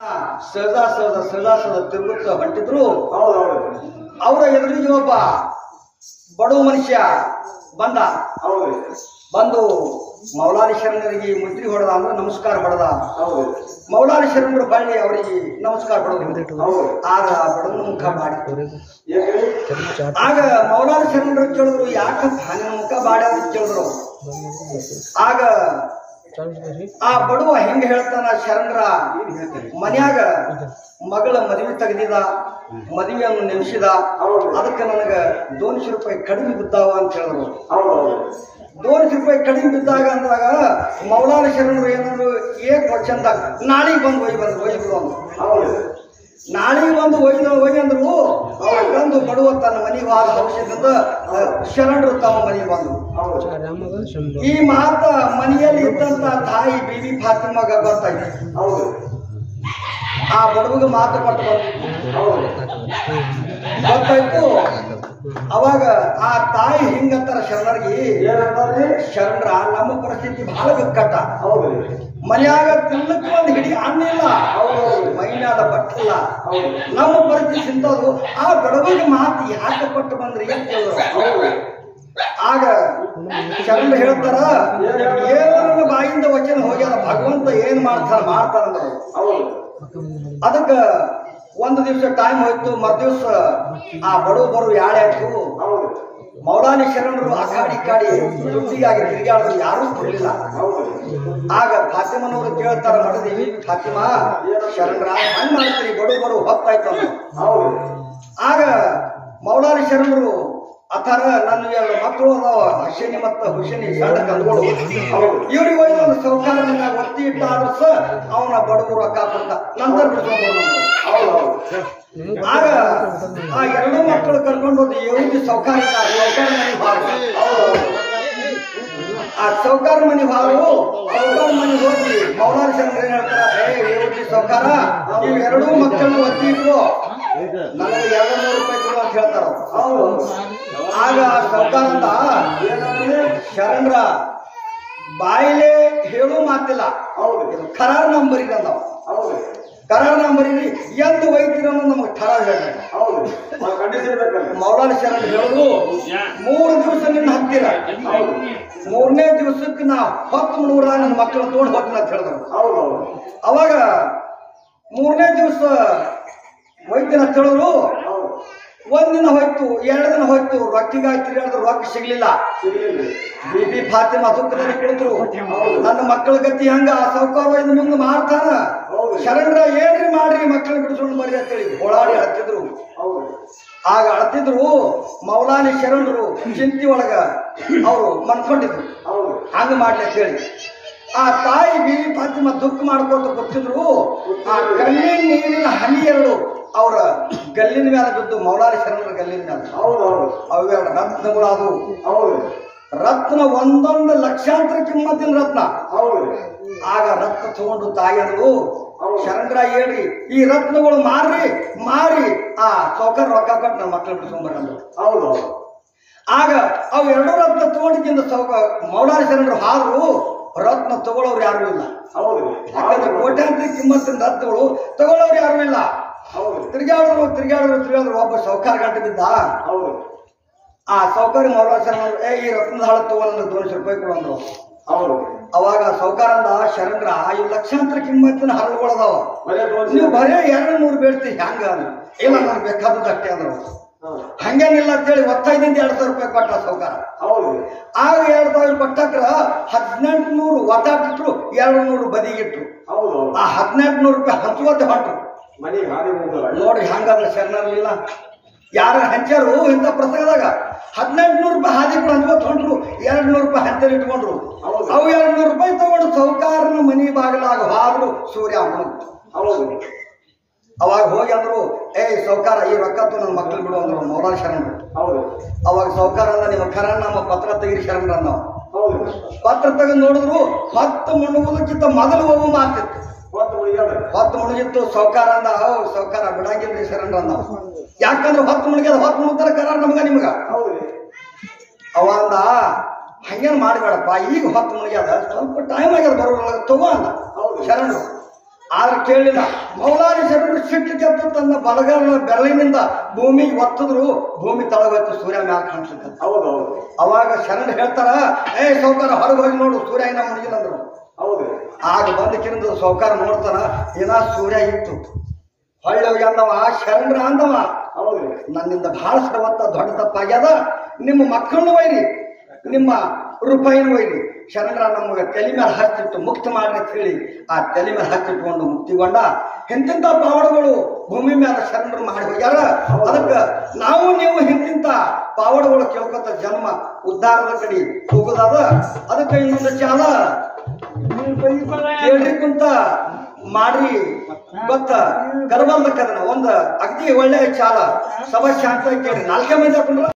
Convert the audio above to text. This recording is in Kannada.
ಸಹಜ ಸಹಜ ಸಹಜ ಸಹಜ ತಿರುಗುತ್ತ ಹೊಂಟಿದ್ರು ಹೌದೌದು ಅವರ ಎದುರಿಗೆ ಒಬ್ಬ ಬಡವ ಮನುಷ್ಯ ಬಂದ ಹೌದು ಬಂದು ಮೌಲಾಲಿ ಶರಣರಿಗೆ ಮುದ್ರಿ ಹೊಡೆದ ಅಂದ್ರೆ ನಮಸ್ಕಾರ ಹೊಡೆದ ಹೌದು ಮೌಲಾಲಿ ಶರಣರು ಬಳ್ಳಿ ಅವರಿಗೆ ನಮಸ್ಕಾರ ಹೊಡೆದ್ರು ಹೌದು ಆಗ ಬಡವನ ಮುಖ ಮಾಡಿ ಏನ್ರಿ ಆಗ ಮೌಲಾಲಿ ಶರಣರು ಕೇಳಿದ್ರು ಯಾಕಪ್ಪ ನಿನ್ನ ಮುಖ ಬಾಡ ಅಂತ ಕೇಳಿದ್ರು ಆಗ ಆ ಬಡವ ಹೆಂಗ ಹೇಳ್ತಾನ ಶರಣರ ಮನ್ಯಾಗ ಮಗಳ ಮದುವೆ ತೆಗೆದಿದ ಮದುವೆಯನ್ನು ನೆನೆಸಿದ ಅದಕ್ಕೆ ನನಗ ದೋನ್ಶೆ ರೂಪಾಯಿ ಕಡಿಮೆ ಬಿದ್ದಾವ ಅಂತ ಹೇಳಿದ್ರು ಹೌದೌದು ದೋನ್ಶೆ ರೂಪಾಯಿ ಕಡಿಮೆ ಬಿದ್ದಾಗ ಅಂದಾಗ ಮೌಲಾನ ಶರಣರು ಏನಂದ್ರು ಏಕ್ ವಚನದಾಗ ನಾಳೆಗೆ ಬಂದು ಒಯ್ ಬಂದ್ರು ಒಯ್ ಬಿಡು ಅಂದ್ರು ಹೌದು ನಾಳೆಗೆ ಬಂದು ಒಯ್ದ ಒಯ್ ಅಂದ್ರು ಬಂದು ಬಡವ ತನ್ನ ಮನೆಗೆ ಹೋದ ಔಷಧದಿಂದ ಶರಣರು ತಮ್ಮ ಮನೆಗೆ ಬಂದ್ರು ಹೌದು ಈ ಮಾತ ಮನೆಯಲ್ಲಿ ಇದ್ದಂತ ತಾಯಿ ಬಿಬಿ ಫಾತಿಮಾಗ ಗೊತ್ತಾಯ್ತು ಹೌದು ಆ ಬಡವಗ ಮಾತು ಕೊಟ್ಟು ಬಂದು ಹೌದು ಗೊತ್ತಾಯ್ತು ಅವಾಗ ಆ ತಾಯಿ ಹಿಂಗಂತಾರ ಶರಣರಿಗೆ ಏನಂತಾರೆ ಶರಣರ ನಮ್ಮ ಪರಿಸ್ಥಿತಿ ಬಹಳ ಬಿಕ್ಕಟ್ಟ ಹೌದು ಮನ್ಯಾಗ ತಿನ್ನಕ್ಕೆ ಒಂದು ಹಿಡಿ ಅನ್ನ ಇಲ್ಲ ಹೌದೌದು ಮೈನಾಡ ಬಟ್ಟಿಲ್ಲ ಹೌದು ನಮ್ಮ ಪರಿಸ್ಥಿತಿ ಇಂಥದ್ದು ಆ ಬಡವಗೆ ಮಾತು ಯಾಕೆ ಕೊಟ್ಟು ಬಂದ್ರಿ ಅಂತ ಕೇಳಿದ್ರು ಹೌದು ಆಗ ಶರಣ ಹೇಳ್ತಾರ ಏನನ್ನ ಬಾಯಿಂದ ವಚನ ಹೋಗ್ಯಾರ ಭಗವಂತ ಏನ್ ಮಾಡ್ತಾರ ಮಾಡ್ತಾರಂದ್ರು ಹೌದು ಅದಕ್ಕ ಒಂದು ದಿವಸ ಟೈಮ್ ಹೋಯ್ತು ಮರ್ದಿವ್ಸ ಆ ಬಡವ ಬರು ಯಾಳೆ ಆಯ್ತು ಹೌದು ಮೌಲಾನಿ ಶರಣರು ಆ ಕಾಡಿ ಈ ಕಾಡಿ ದುಡ್ಡಿಗಾಗಿ ತಿರುಗಾಡಿದ್ರು ಯಾರೂ ಕೊಡ್ಲಿಲ್ಲ ಹೌದು ಆಗ ಫಾತಿಮನವರು ಕೇಳ್ತಾರ ಮಡದಿ ಫಾತಿಮಾ ಶರಣರ ಹಂಗ್ ಮಾಡ್ತೀರಿ ಬಡವ ಬರು ಹೊತ್ತಾಯ್ತು ಅಂದ್ರು ಹೌದು ಆಗ ಮೌಲಾನಿ ಶರಣರು ಅಥರ ನನ್ನ ಎರಡು ಮಕ್ಕಳು ಅದಾವ ಹಸಿನಿ ಮತ್ತು ಹುಸಿನಿ ಸಣ್ಣ ಕಂದುಗಳು ಇವ್ರಿಗೆ ಹೋಗಿ ಒಂದು ಸೌಕರ್ಯ ಒತ್ತಿ ಇಟ್ಟ ಆದ್ರೂ ಸಹ ಅವನ ಬಡವರು ರೊಕ್ಕ ಕೊಡ್ತ ನಂತರ ಬಿಡ್ಕೊಂಡು ಹೌದೌದು ಆಗ ಆ ಎರಡು ಮಕ್ಕಳು ಕರ್ಕೊಂಡು ಹೋಗಿ ಎವ್ರಿಗೆ ಸೌಕರ್ಯ ಸೌಕರ್ಯ ಮನೆ ಬಾರು ಆ ಸೌಕಾರ ಮನೆ ಬಾರು ಸೌಕಾರ ಮನೆ ಹೋಗಿ ಮೌಲಾರಿ ಶಂಕರ್ ಏನ್ ಹೇಳ್ತಾರ ಏ ಎವ್ರಿಗೆ ಸೌಕಾರ ನೀವು ಎರಡೂ ಮಕ್ಕಳನ್ನ ಒತ್ತಿ ಇಟ್ರು ನನಗೆ ಎರಡು ನೂರು ರೂಪಾಯಿ ಕೊಡು ಅಂತ ಹೇಳ್ತಾರ ಅವ್ರು. ಹೌದು ಆಗ ಆ ಸೌಕಾರ ಅಂತ ಏನಂದ್ರೆ ಶರಣರ ಬಾಯಿಲೆ ಹೇಳೋ ಮಾತಿಲ್ಲ ಹೌದು ಇದು ಖರಾರ್ ನಂಬರ್ ಇದೆ ಅಂದವ ಹೌದು ಖರಾರ್ ನಂಬರ್ ಇದೆ ಎಂದು ಒಯ್ತೀರ ಅನ್ನೋದು ನಮಗೆ ಠರ ಹೇಳ ಹೌದು ಕಂಡೀಷನ್ ಬೇಕಲ್ಲ ಮೌಲಾನ ಶರಣ ಹೇಳುದು ಮೂರು ದಿವಸ ನಿನ್ನ ಹತ್ತಿರ ಹೌದು ಮೂರನೇ ದಿವಸಕ್ಕೆ ನಾ ಹೊತ್ತು ನೂರ ನನ್ನ ಮಕ್ಕಳನ್ನ ತಗೊಂಡು ಹೋಗ್ತೀನಿ ಅಂತ ಹೇಳಿದ್ರು ಹೌದೌದು ಅವಾಗ ಮೂರನೇ ದಿವಸ ಒಯ್ತೀನಿ ಅಂತ ಹೇಳಿದ್ರು ಹೌದು ಒಂದಿನ ಹೋಯ್ತು ಎರಡು ದಿನ ಹೋಯ್ತು ರೊಕ್ಕಿಗಾಗಿ ತಿರುಗಾಡಿದ್ರು ರೊಕ್ಕ ಸಿಗ್ಲಿಲ್ಲ ಸಿಗ್ಲಿಲ್ಲ ಬಿಬಿ ಫಾತಿಮಾ ದುಃಖದಲ್ಲಿ ಕುಳಿತರು ನನ್ನ ಮಕ್ಕಳ ಗತಿ ಹಂಗ ಆ ಸಾವುಕಾರ ಒಯ್ದು ಮುಂದೆ ಮಾಡ್ತಾನ ಹೌದು. ಶರಣರ ಏನ್ರಿ ಮಾಡ್ರಿ ಮಕ್ಕಳು ಬಿಡಿಸ್ಕೊಂಡು ಬರ್ರಿ ಅಂತೇಳಿ ಓಡಾಡಿ ಅಳ್ತಿದ್ರು ಹೌದು ಆಗ ಅಳ್ತಿದ್ರು ಮೌಲಾನಿ ಶರಣರು ಚಿಂತಿ ಒಳಗ ಅವರು ಮನ್ಕೊಂಡಿದ್ರು ಹೌದು ಹಂಗ ಮಾಡ್ಲಿ ಅಂತ ಹೇಳಿ ಆ ತಾಯಿ ಬಿಬಿ ಫಾತಿಮಾ ದುಃಖ ಮಾಡ್ಕೋತ ಗೊತ್ತಿದ್ರು ಆ ಕಣ್ಣಿನ ನೀರಿನ ಹನಿ ಎರಡು ಅವರ ಗಲ್ಲಿನ ಮೇಲೆ ಬಿದ್ದು ಮೌಲಾನಿ ಶರಣರ ಗಲ್ಲಿನ ಮೇಲೆ ಹೌದೌದು ಅವೆರಡು ರತ್ನಗಳು ಅದು ಹೌದು ರತ್ನ ಒಂದೊಂದು ಲಕ್ಷಾಂತರ ಕಿಮ್ಮತ್ತಿನ ರತ್ನ ಹೌದು ಆಗ ರತ್ನ ತಗೊಂಡು ತಾಯಿಯರು ಹೌದು. ಶರಣರ ಹೇಳ್ರಿ ಈ ರತ್ನಗಳು ಮಾರ್ರಿ ಮಾರಿ ಆ ಸೌಕರ್ ರೊಕ್ಕ ಕೊಟ್ಟು ನನ್ನ ಮಕ್ಕಳು ಬಿಡಿಸ್ಕೊಂಡ್ಬರಂದ್ರು ಹೌದೌದು ಆಗ ಅವು ಎರಡು ರತ್ನ ತಗೊಂಡಿದ್ದಿಂದ ಸೌಕ ಮೌಲಾರಿ ಶರಣರು ಹಾರು ರತ್ನ ತಗೊಳ್ಳೋರು ಯಾರು ಇಲ್ಲ ಹೌದು ಯಾಕಂದ್ರೆ ಕೋಟ್ಯಾಂತರ ಕಿಮ್ಮತ್ತಿನ ರತ್ನಗಳು ತಗೊಳ್ಳೋರು ಯಾರು ಇಲ್ಲ ಹೌದು ತಿರ್ಗಾಡಿದ್ರು ತಿರ್ಗಾಡಿದ್ರು ತಿರ್ಗಾಡಿದ್ರು ಒಬ್ಬ ಸೌಕಾರ ಗಂಟೆ ಬಿದ್ದ ಹೌದು ಆ ಸೌಕರ್ಯ ಮೌಲಾರಿ ಶರಣರು ಏ ಈ ರತ್ನದ ಹಳ ತಗೊಂಡು ದೋನ್ಶೆ ರೂಪಾಯಿ ಕೊಡು ಅಂದ್ರು ಹೌದು ಅವಾಗ ಸೌಕಾರಂದ ಶರಣರ ಇವು ಲಕ್ಷಾಂತರ ಕಿಮ್ಮತ್ತಿನ ಹರಳುಗಳದಾವ ಬರೇ ತೋರಿಸಿ ನೀವು ಬರೀ ಎರಡು ನೂರು ಬೇಡ್ತಿ ಹೆಂಗ ಅಂದ್ರು. ಇಲ್ಲ ನಮ್ಗೆ ಬೇಕಾದದ್ದು ಅಷ್ಟೇ ಅಂದ್ರು ಹಾ. ಹಂಗೇನಿಲ್ಲ ಅಂತೇಳಿ ಒತ್ತೈದಿಂದ ಎರಡು ಸಾವಿರ ರೂಪಾಯಿ ಕೊಟ್ಟ ಸೌಕಾರ ಹೌದು ಆಗ ಎರಡು ಸಾವಿರ ಕೊಟ್ಟಾಕ್ರ ಹದಿನೆಂಟು ನೂರು ಒತ್ತಾಟಿಟ್ರು ಎರಡು ನೂರು ಬದಿಗಿಟ್ರು ಹೌದೌದು ಆ ಹದಿನೆಂಟು ನೂರು ರೂಪಾಯಿ ಹಂಚುವತ್ತೆ ಹೊಂಟ್ರು ಮನೆಗೆ ಹಾದಿ ಮುಂದಲ್ಲ ನೋಡ್ರಿ ಹಂಗಾದ್ರೆ ಶರಣರ್ಲಿಲ್ಲ ಯಾರ ಹಂಚಾರು ಇಂಥ ಪ್ರಸಂಗದಾಗ ಹದಿನೆಂಟು ನೂರು ರೂಪಾಯಿ ಹಾದಿ ಕೂಡ ಹಂಚ್ಕೊತ ಹೊಂಟ್ರು ಎರಡು ನೂರು ರೂಪಾಯಿ ಹಂಚಲ್ಲಿ ಇಟ್ಕೊಂಡ್ರು ಹೌದು. ಅವು ಎರಡು ನೂರು ರೂಪಾಯಿ ತಗೊಂಡು ಸೌಕಾರನ ಮನಿ ಬಾಗಿಲಾಗ ಹಾದ್ರು ಸೂರ್ಯ ಅವನು ಹೌದು ಅವಾಗ ಹೋಗಿ ಅಂದ್ರು ಏ ಸೌಕಾರ ಈ ರೊಕ್ಕ ತು ನನ್ನ ಮಕ್ಕಳು ಬಿಡು ಅಂದ್ರು ಮೌಲಾನ ಶರಣರು ಹೌದು ಅವಾಗ ಸೌಕಾರ ಅಂದ ನಿಮ್ಮ ಖರ ನಮ್ಮ ಪತ್ರ ತೆಗಿರಿ ಶರಣರ ಅಂದ ಹೌದು ಪತ್ರ ತೆಗೆದು ನೋಡಿದ್ರು ಹತ್ತು ಮುಳುಗುದಕ್ಕಿಂತ ಮೊದಲು ಹೋಗು ಮಾತಿತ್ತು ಹೊತ್ತು ಮುಳಿಯಾದ ಹೊತ್ತು ಮುಳುಗಿತ್ತು ಸೌಕಾರ ಅಂದ ಓ ಸೌಕಾರ ಬಿಡಂಗಿಲ್ರಿ ಶರಣರ ಅಂದ ಯಾಕಂದ್ರೆ ಹೊತ್ತು ಮುಳುಗ್ಯದ ಹೊತ್ತು ಮುಳುಗ್ತಾರ ಕರಾರ ನಮ್ಗ ನಿಮ್ಗ ಹೌದು ಅವ ಅಂದ ಹಂಗೇನು ಮಾಡಬೇಡಪ್ಪ ಈಗ ಹೊತ್ತು ಮುಳುಗ್ಯದ ಸ್ವಲ್ಪ ಟೈಮ್ ಆಗ್ಯದ ಬರೋದ್ರೊಳಗೆ ತಗೋ ಅಂದ ಹೌದು. ಶರಣರು ಆದ್ರೆ ಕೇಳಲಿಲ್ಲ ಮೌಲಾರಿ ಶರಣರು ಸಿಟ್ಟು ಕೆತ್ತು ತನ್ನ ಬಲಗಾಲ ಬೆರಳಿನಿಂದ ಭೂಮಿಗೆ ಒತ್ತಿದ್ರು ಭೂಮಿ ತಳಗೊತ್ತು ಸೂರ್ಯ ಮ್ಯಾಲ ಕಾಣಿಸುತ್ತೆ ಹೌದು ಹೌದು ಅವಾಗ ಶರಣ ಹೇಳ್ತಾರ ಏ ಸೌಕಾರ ಹೊರಗೆ ಹೋಗಿ ನೋಡು ಸೂರ್ಯ ಇನ್ನ ಮುಗಿಲ್ಲ ಅಂದ್ರು ಹೌದು ಆಗ ಬಂದ ಕಿಂದು ಸೌಕಾರ ನೋಡ್ತಾನ ಇನ್ನ ಸೂರ್ಯ ಇತ್ತು ಹೊಳ್ಳಿ ಹೋಗಿ ಅಂದವ ಶರಣರ ಅಂದವ ಹೌದು ನನ್ನಿಂದ ಬಹಳ ಶ್ರವತ್ತ ದೊಡ್ಡ ತಪ್ಪಾಗ್ಯದ ನಿಮ್ಮ ಮಕ್ಕಳನ್ನು ಒಯ್ರಿ ನಿಮ್ಮ ರೂಪಾಯಿನ ಒಯ್ರಿ ಶರಣರ ನಮಗೆ ತಲೆ ಮೇಲೆ ಹಚ್ಚಿಟ್ಟು ಮುಕ್ತ ಮಾಡ್ರಿ ಅಂತ ಹೇಳಿ ಆ ತಲೆ ಮೇಲೆ ಹಚ್ಚಿಟ್ಕೊಂಡು ಮುಕ್ತಿಗೊಂಡ ಎಂತೆಂಥ ಪಾವಡಗಳು ಭೂಮಿ ಮೇಲೆ ಶರಣರು ಮಾಡಿ ಹೋಗ್ಯಾರ ಅದಕ್ಕೆ ನಾವು ನೀವು ಹಿಂತಿಂತ ಪಾವಡಗಳು ಕೇಳ್ಕೊತ ಜನ್ಮ ಉದ್ಧಾರದ ಕಡೆ ಹೋಗೋದಾದ ಅದಕ್ಕೆ ಇನ್ನೊಂದು ಚಾಲ ಕೇಳ್ರಿ ಕುಂತ ಮಾಡ್ರಿ ಗೊತ್ತ ಗರ್ಭಂದ ಕದನ ಒಂದ್ ಅಗ್ದಿ ಒಳ್ಳೆ ಚಾಲ ಸಭಾ ಶಾಂತ ಕೇಳ್ರಿ ನಾಲ್ಕೇ ಮಂದಿ ಹಾಕೊಂಡ್ರ